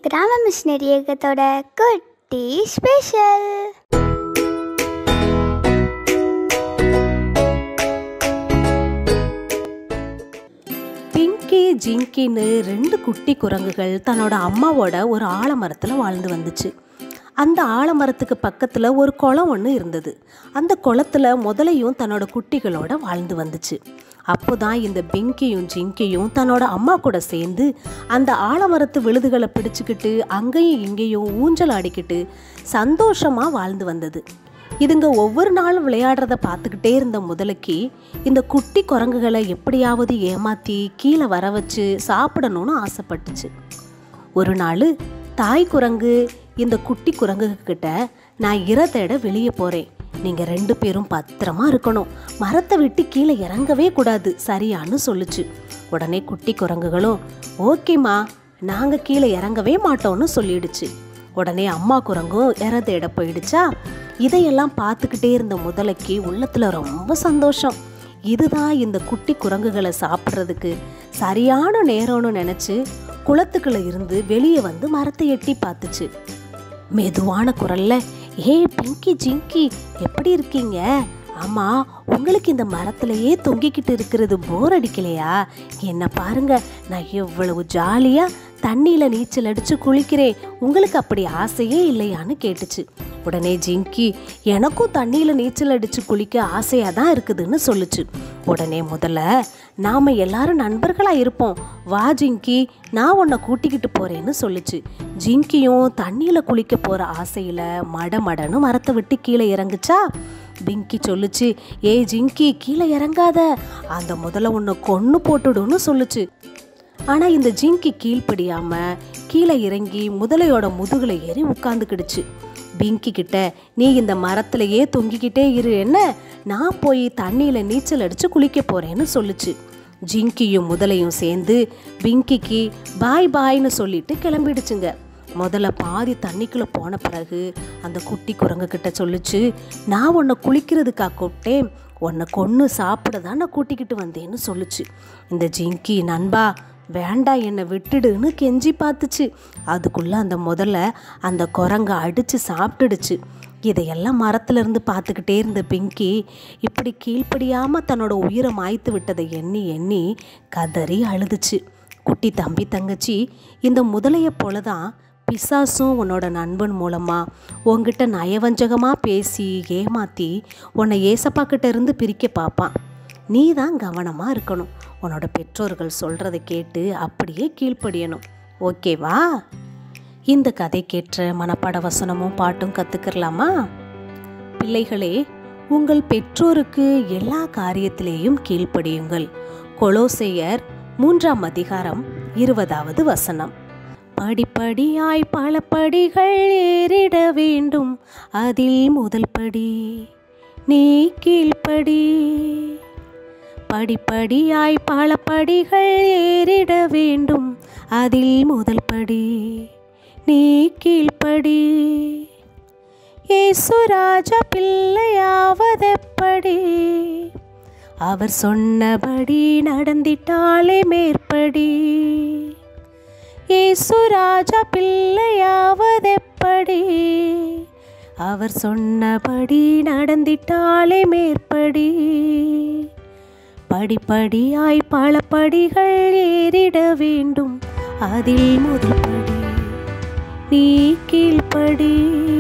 கிராம மிஷினரி இயக்கத்தோட குட்டி ஸ்பெஷல் பிங்கி ஜிங்கின்னு ரெண்டு குட்டி குரங்குகள் தன்னோட அம்மாவோட ஒரு ஆலமரத்தில் வாழ்ந்து வந்துச்சு அந்த ஆலமரத்துக்கு பக்கத்தில் ஒரு குளம் ஒன்று இருந்தது அந்த குளத்துல முதலையும் தன்னோட குட்டிகளோட வாழ்ந்து வந்துச்சு அப்போதான் இந்த பிங்கியும் ஜிங்கியும் தன்னோட அம்மா கூட சேர்ந்து அந்த ஆலமரத்து விழுதுகளை பிடிச்சுக்கிட்டு அங்கேயும் இங்கேயும் ஊஞ்சல் ஆடிக்கிட்டு சந்தோஷமாக வாழ்ந்து வந்தது இதுங்க ஒவ்வொரு நாளும் விளையாடுறத பார்த்துக்கிட்டே இருந்த முதலைக்கு இந்த குட்டி குரங்குகளை எப்படியாவது ஏமாத்தி கீழே வர வச்சு சாப்பிடணும்னு ஆசைப்பட்டுச்சு ஒரு நாள் தாய் குரங்கு இந்த குட்டி குரங்கு கிட்ட நான் இர தேட வெளியே போறேன் நீங்க ரெண்டு பேரும் பத்திரமா இருக்கணும் மரத்தை விட்டு கீழே இறங்கவே கூடாது சரியான்னு சொல்லுச்சு உடனே குட்டி குரங்குகளும் ஓகேம்மா நாங்க கீழே இறங்கவே மாட்டோம்னு சொல்லிடுச்சு உடனே அம்மா குரங்கும் இற தேட போயிடுச்சா இதையெல்லாம் பார்த்துக்கிட்டே இருந்த முதலைக்கு உள்ளத்துல ரொம்ப சந்தோஷம் இதுதான் இந்த குட்டி குரங்குகளை சாப்பிட்றதுக்கு சரியான நேரம்னு நினச்சி குளத்துக்குள்ள இருந்து வெளியே வந்து மரத்தை எட்டி பார்த்துச்சு மெதுவான குரல்ல ஏ பிங்கி ஜிங்கி எப்படி இருக்கீங்க ஆமா உங்களுக்கு இந்த மரத்திலேயே தொங்கிக்கிட்டு இருக்கிறது போர் அடிக்கலையா என்ன பாருங்க நான் எவ்வளவு ஜாலியா தண்ணியில நீச்சல் அடிச்சு குளிக்கிறேன் உங்களுக்கு அப்படி ஆசையே இல்லையான்னு கேட்டுச்சு உடனே ஜிங்கி எனக்கும் தண்ணியில நீச்சல் அடிச்சு குளிக்க ஆசையா தான் இருக்குதுன்னு சொல்லுச்சு உடனே முதல்ல நாம எல்லாரும் நண்பர்களா இருப்போம் வா ஜிங்கி நான் உன்னை கூட்டிக்கிட்டு போறேன்னு சொல்லுச்சு ஜிங்கியும் தண்ணியில குளிக்க போற ஆசையில மட மடன்னு மரத்தை விட்டு கீழே இறங்குச்சா பிங்கி சொல்லுச்சு ஏய் ஜிங்கி கீழே இறங்காத அந்த முதல்ல உன்னை கொன்னு போட்டுடுன்னு சொல்லுச்சு ஆனா இந்த ஜிங்கி கீழ்ப்படியாம கீழே இறங்கி முதலையோட முதுகுல ஏறி உட்காந்துக்கிடுச்சு பிங்கி கிட்ட நீ இந்த மரத்திலேயே தொங்கிக்கிட்டே இரு என்ன நான் போய் தண்ணியில நீச்சல் அடிச்சு குளிக்க போறேன்னு சொல்லுச்சு ஜிங்கியும் முதலையும் சேர்ந்து பிங்கிக்கு பாய் பாய்னு சொல்லிட்டு கிளம்பிடுச்சுங்க முதல்ல பாதி தண்ணிக்குள்ள போன பிறகு அந்த குட்டி குரங்கு கிட்ட சொல்லுச்சு நான் உன்னை குளிக்கிறதுக்கா கூப்பிட்டேன் உன்னை கொன்று சாப்பிட தான் நான் கூட்டிக்கிட்டு வந்தேன்னு சொல்லுச்சு இந்த ஜிங்கி நண்பா வேண்டாம் என்னை விட்டுடுன்னு கெஞ்சி பார்த்துச்சு அதுக்குள்ள அந்த முதல்ல அந்த குரங்க அடிச்சு சாப்பிட்டுடுச்சு இதையெல்லாம் மரத்துல இருந்து பார்த்துக்கிட்டே இருந்த பிங்கி இப்படி கீழ்ப்படியாம தன்னோட உயிரை மாய்த்து விட்டதை எண்ணி எண்ணி கதறி அழுதுச்சு குட்டி தம்பி தங்கச்சி இந்த முதலைய போல தான் பிசாசும் உன்னோட நண்பன் மூலமா உன்கிட்ட நயவஞ்சகமா பேசி ஏமாத்தி உன்னை ஏசப்பா கிட்ட இருந்து பிரிக்க பார்ப்பான் நீ தான் கவனமா இருக்கணும் உன்னோட பெற்றோர்கள் சொல்றதை கேட்டு அப்படியே கீழ்ப்படியணும் ஓகேவா இந்த கதைக்கேற்ற மனப்பாட வசனமும் பாட்டும் கத்துக்கிறலாமா பிள்ளைகளே உங்கள் பெற்றோருக்கு எல்லா காரியத்திலேயும் கீழ்ப்படியுங்கள் கொலோசையர் மூன்றாம் அதிகாரம் இருபதாவது வசனம் படிப்படியாய் பல படிகள் ஏறிட வேண்டும் அதில் முதல் படி நீ கீழ்ப்படி படிப்படியாய் பல படிகள் ஏறிட வேண்டும் அதில் முதல் படி நீ கீழ்ப்படி ஏசுராஜா பிள்ளையாவதெப்படி அவர் சொன்னபடி நடந்திட்டாலே மேற்படி ஏசுராஜா பிள்ளையாவதெப்படி அவர் சொன்னபடி நடந்திட்டாலே மேற்படி படிப்படியாய் பல படிகள் ஏறிட வேண்டும் அதில் முதல் படி நீ கீழ்ப்படி